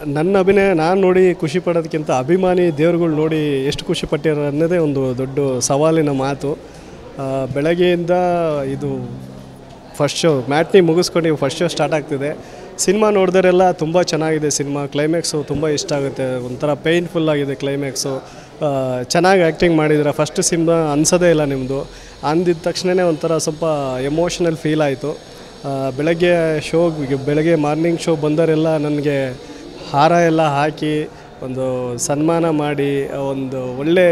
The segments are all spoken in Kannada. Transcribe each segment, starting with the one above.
ನನ್ನ ಅಭಿನಯ ನಾನು ನೋಡಿ ಖುಷಿ ಪಡೋದಕ್ಕಿಂತ ಅಭಿಮಾನಿ ದೇವ್ರುಗಳು ನೋಡಿ ಎಷ್ಟು ಖುಷಿ ಪಟ್ಟಿರೋ ಅನ್ನೋದೇ ಒಂದು ದೊಡ್ಡ ಸವಾಲಿನ ಮಾತು ಆ, ಬೆಳಗ್ಗೆಯಿಂದ ಇದು ಫಸ್ಟ್ ಶೋ ಮ್ಯಾಟ್ನಿ ಮುಗಿಸ್ಕೊಂಡು ಫಸ್ಟ್ ಶೋ ಸ್ಟಾರ್ಟ್ ಆಗ್ತಿದೆ ಸಿನಿಮಾ ನೋಡಿದರೆಲ್ಲ ತುಂಬ ಚೆನ್ನಾಗಿದೆ ಸಿನಿಮಾ ಕ್ಲೈಮ್ಯಾಕ್ಸು ತುಂಬ ಇಷ್ಟ ಆಗುತ್ತೆ ಒಂಥರ ಪೇಯ್ನ್ಫುಲ್ ಆಗಿದೆ ಕ್ಲೈಮ್ಯಾಕ್ಸು ಚೆನ್ನಾಗಿ ಆ್ಯಕ್ಟಿಂಗ್ ಮಾಡಿದ್ರೆ ಫಸ್ಟ್ ಸಿನಿಮಾ ಅನ್ಸೋದೇ ಇಲ್ಲ ನಿಮ್ಮದು ಅಂದಿದ ತಕ್ಷಣವೇ ಒಂಥರ ಸ್ವಲ್ಪ ಎಮೋಷನಲ್ ಫೀಲ್ ಆಯಿತು ಬೆಳಗ್ಗೆ ಶೋ ಬೆಳಗ್ಗೆ ಮಾರ್ನಿಂಗ್ ಶೋ ಬಂದವರೆಲ್ಲ ನನಗೆ ಹಾರ ಎಲ್ಲ ಹಾಕಿ ಒಂದು ಸನ್ಮಾನ ಮಾಡಿ ಒಂದು ಒಳ್ಳೆ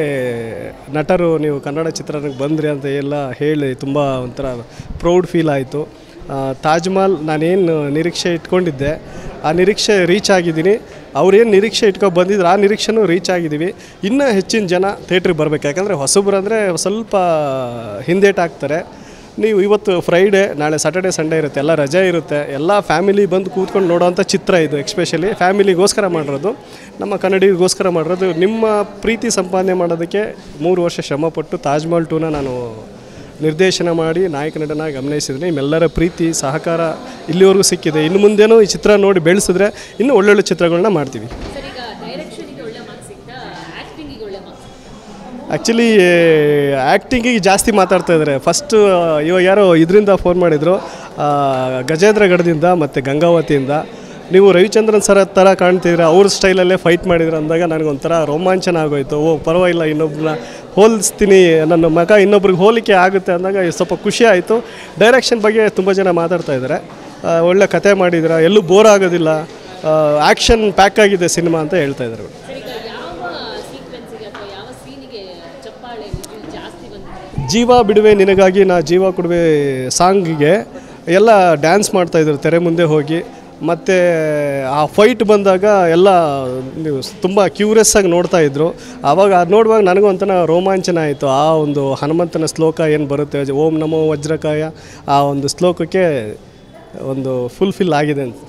ನಟರು ನೀವು ಕನ್ನಡ ಚಿತ್ರರಂಗಕ್ಕೆ ಬಂದ್ರಿ ಅಂತ ಎಲ್ಲ ಹೇಳಿ ತುಂಬ ಒಂಥರ ಪ್ರೌಡ್ ಫೀಲ್ ಆಯಿತು ತಾಜ್ ಮಹಲ್ ನಾನೇನು ನಿರೀಕ್ಷೆ ಇಟ್ಕೊಂಡಿದ್ದೆ ಆ ನಿರೀಕ್ಷೆ ರೀಚ್ ಆಗಿದ್ದೀನಿ ಅವ್ರೇನು ನಿರೀಕ್ಷೆ ಇಟ್ಕೊಂಡು ಬಂದಿದ್ರು ಆ ನಿರೀಕ್ಷೆನೂ ರೀಚ್ ಆಗಿದ್ದೀವಿ ಇನ್ನೂ ಹೆಚ್ಚಿನ ಜನ ಥಿಯೇಟ್ರಿಗೆ ಬರಬೇಕು ಯಾಕಂದರೆ ಹೊಸಬ್ರು ಅಂದರೆ ಸ್ವಲ್ಪ ಹಿಂದೇಟಾಗ್ತಾರೆ ನೀವು ಇವತ್ತು ಫ್ರೈಡೇ ನಾಳೆ ಸಾಟರ್ಡೆ ಸಂಡೇ ಇರುತ್ತೆ ಎಲ್ಲ ರಜೆ ಇರುತ್ತೆ ಎಲ್ಲ ಫ್ಯಾಮಿಲಿ ಬಂದು ಕೂತ್ಕೊಂಡು ನೋಡೋವಂಥ ಚಿತ್ರ ಇದು ಎಕ್ಸ್ಪೆಷಲಿ ಫ್ಯಾಮಿಲಿಗೋಸ್ಕರ ಮಾಡಿರೋದು ನಮ್ಮ ಕನ್ನಡಿಗರಿಗೋಸ್ಕರ ಮಾಡಿರೋದು ನಿಮ್ಮ ಪ್ರೀತಿ ಸಂಪಾದನೆ ಮಾಡೋದಕ್ಕೆ ಮೂರು ವರ್ಷ ಶ್ರಮಪಟ್ಟು ತಾಜ್ ಮಹಲ್ ಟೂನ ನಾನು ನಿರ್ದೇಶನ ಮಾಡಿ ನಾಯಕ ನಟನಾಗಿ ಅಭಿನಯಿಸಿದ್ದೀನಿ ನಿಮ್ಮೆಲ್ಲರ ಪ್ರೀತಿ ಸಹಕಾರ ಇಲ್ಲಿವರೆಗೂ ಸಿಕ್ಕಿದೆ ಇನ್ನು ಮುಂದೇನೂ ಈ ಚಿತ್ರ ನೋಡಿ ಬೆಳೆಸಿದ್ರೆ ಇನ್ನೂ ಒಳ್ಳೊಳ್ಳೆ ಚಿತ್ರಗಳನ್ನ ಮಾಡ್ತೀವಿ ಸರ್ ಈಗ ಡೈರೆಕ್ಷನ್ಗೆ ಒಳ್ಳೆ ಮಾರ್ಕ್ಸ್ ಸಿಗ್ತಾ ಆ್ಯಕ್ಟಿಂಗಿಗೆ ಒಳ್ಳೆ ಮಾರ್ಕ್ಸ್ ಆ್ಯಕ್ಚುಲಿ ಆ್ಯಕ್ಟಿಂಗಿಗೆ ಜಾಸ್ತಿ ಮಾತಾಡ್ತಾ ಇದ್ದಾರೆ ಫಸ್ಟ್ ಇವಾಗ ಯಾರೋ ಇದರಿಂದ ಫೋನ್ ಮಾಡಿದರು ಗಜೇಂದ್ರಗಢದಿಂದ ಮತ್ತು ಗಂಗಾವತಿಯಿಂದ ನೀವು ರವಿಚಂದ್ರನ್ ಸರ್ ಥರ ಕಾಣ್ತಿದ್ದೀರ ಅವ್ರ ಸ್ಟೈಲಲ್ಲೇ ಫೈಟ್ ಮಾಡಿದ್ರು ಅಂದಾಗ ನನಗೊಂಥರ ರೋಮಾಂಚನ ಆಗೋಯ್ತು ಓ ಪರವಾಗಿಲ್ಲ ಇನ್ನೊಬ್ಬನ ಹೋಲಿಸ್ತೀನಿ ನನ್ನ ಮಗ ಇನ್ನೊಬ್ರಿಗೆ ಹೋಲಿಕೆ ಆಗುತ್ತೆ ಅಂದಾಗ ಸ್ವಲ್ಪ ಖುಷಿ ಆಯಿತು ಡೈರೆಕ್ಷನ್ ಬಗ್ಗೆ ತುಂಬ ಜನ ಮಾತಾಡ್ತಾ ಇದ್ದಾರೆ ಆ, ಒಳ್ಳೆ ಕತೆ ಮಾಡಿದ್ದೀರಾ ಎಲ್ಲೂ ಬೋರ್ ಆಗೋದಿಲ್ಲ ಆ್ಯಕ್ಷನ್ ಪ್ಯಾಕ್ ಆಗಿದೆ ಸಿನಿಮಾ ಅಂತ ಹೇಳ್ತಾ ಇದ್ದಾರೆ ಸರ್ ಈಗ ಯಾವ ಸೀಕ್ವೆನ್ಸಿಗೆ ಅಥವಾ ಯಾವ ಸೀನಿಗೆ ಚಪ್ಪಾಳೆ ವಿಜುವಲ್ ಜಾಸ್ತಿ ಬಂದಿದೆ ಜೀವ ಬಿಡುವೆ ನಿನಗಾಗಿ ನಾ ಜೀವ ಕೊಡುವೆ ಸಾಂಗಿಗೆ ಎಲ್ಲ ಡ್ಯಾನ್ಸ್ ಮಾಡ್ತಾಯಿದ್ರು ತೆರೆ ಮುಂದೆ ಹೋಗಿ ಮತ್ತು ಆ ಫೈಟ್ ಬಂದಾಗ ಎಲ್ಲ ನೀವು ತುಂಬ ಕ್ಯೂರಿಯಸ್ ಆಗಿ ನೋಡ್ತಾ ಇದ್ರು ಆವಾಗ ಅದು ನೋಡುವಾಗ ನನಗೂ ಒಂಥರ ರೋಮಾಂಚನ ಆಯಿತು ಆ ಒಂದು ಹನುಮಂತನ ಶ್ಲೋಕ ಏನು ಬರುತ್ತೆ ಓಂ ನಮೋ ವಜ್ರಕಾಯ ಆ ಒಂದು ಶ್ಲೋಕಕ್ಕೆ ಒಂದು ಫುಲ್ಫಿಲ್ ಆಗಿದೆ ಅಂತ